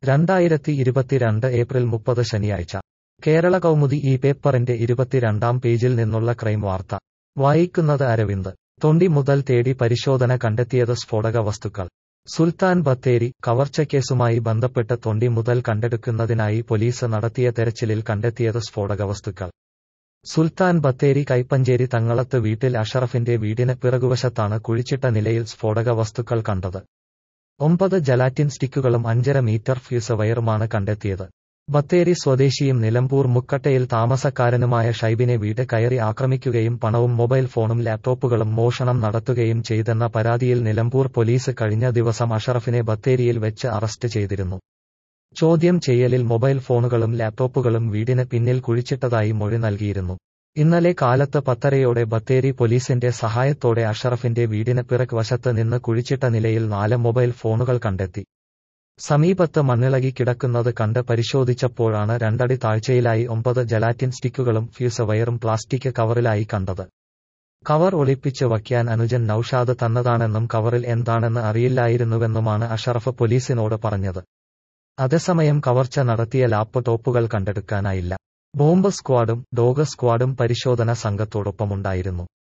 രണ്ടായിരത്തി ഇരുപത്തിരണ്ട് ഏപ്രിൽ മുപ്പത് ശനിയാഴ്ച കേരള കൗമുദി ഈ പേപ്പറിന്റെ ഇരുപത്തിരണ്ടാം പേജിൽ നിന്നുള്ള ക്രൈം വാർത്ത വായിക്കുന്നത് അരവിന്ദ് തൊണ്ടി മുതൽ തേടി പരിശോധന കണ്ടെത്തിയത് സ്ഫോടക വസ്തുക്കൾ സുൽത്താൻ ബത്തേരി കവർച്ചക്കേസുമായി ബന്ധപ്പെട്ട് തൊണ്ടി മുതൽ കണ്ടെടുക്കുന്നതിനായി പോലീസ് നടത്തിയ തെരച്ചിലിൽ കണ്ടെത്തിയത് സ്ഫോടക വസ്തുക്കൾ സുൽത്താൻ ബത്തേരി കൈപ്പഞ്ചേരി തങ്ങളത്ത് വീട്ടിൽ അഷറഫിന്റെ വീടിന് പിറകുവശത്താണ് കുഴിച്ചിട്ട നിലയിൽ സ്ഫോടക വസ്തുക്കൾ കണ്ടത് ഒമ്പത് ജലാറ്റിൻ സ്റ്റിക്കുകളും അഞ്ചര മീറ്റർ ഫ്യൂസ് വയറുമാണ് കണ്ടെത്തിയത് ബത്തേരി സ്വദേശിയും നിലമ്പൂർ മുക്കട്ടയിൽ താമസക്കാരനുമായ ഷൈബിനെ വീട് കയറി ആക്രമിക്കുകയും പണവും മൊബൈൽ ഫോണും ലാപ്ടോപ്പുകളും മോഷണം നടത്തുകയും ചെയ്തെന്ന പരാതിയിൽ നിലമ്പൂർ പോലീസ് കഴിഞ്ഞ ദിവസം അഷറഫിനെ ബത്തേരിയിൽ വെച്ച് അറസ്റ്റ് ചെയ്തിരുന്നു ചോദ്യം ചെയ്യലിൽ മൊബൈൽ ഫോണുകളും ലാപ്ടോപ്പുകളും വീടിന് പിന്നിൽ കുഴിച്ചിട്ടതായി മൊഴി നൽകിയിരുന്നു ഇന്നലെ കാലത്ത് പത്തരയോടെ ബത്തേരി പോലീസിന്റെ സഹായത്തോടെ അഷറഫിന്റെ വീടിന് പിറക് വശത്ത് നിന്ന് കുഴിച്ചിട്ട നിലയിൽ നാല് മൊബൈൽ ഫോണുകൾ കണ്ടെത്തി സമീപത്ത് മണ്ണിളകി കിടക്കുന്നത് കണ്ട് പരിശോധിച്ചപ്പോഴാണ് രണ്ടടി താഴ്ചയിലായി ഒമ്പത് ജലാറ്റിൻ സ്റ്റിക്കുകളും ഫ്യൂസ് വയറും പ്ലാസ്റ്റിക് കവറിലായി കണ്ടത് കവർ ഒളിപ്പിച്ച് വയ്ക്കാൻ അനുജൻ നൌഷാദ് തന്നതാണെന്നും കവറിൽ എന്താണെന്ന് അറിയില്ലായിരുന്നുവെന്നുമാണ് അഷറഫ് പോലീസിനോട് പറഞ്ഞത് അതേസമയം കവർച്ച നടത്തിയ ലാപ്ടോപ്പുകൾ കണ്ടെടുക്കാനായില്ല ബോംബ് സ്ക്വാഡും ഡോഗ് സ്ക്വാഡും പരിശോധന സംഘത്തോടൊപ്പമുണ്ടായിരുന്നു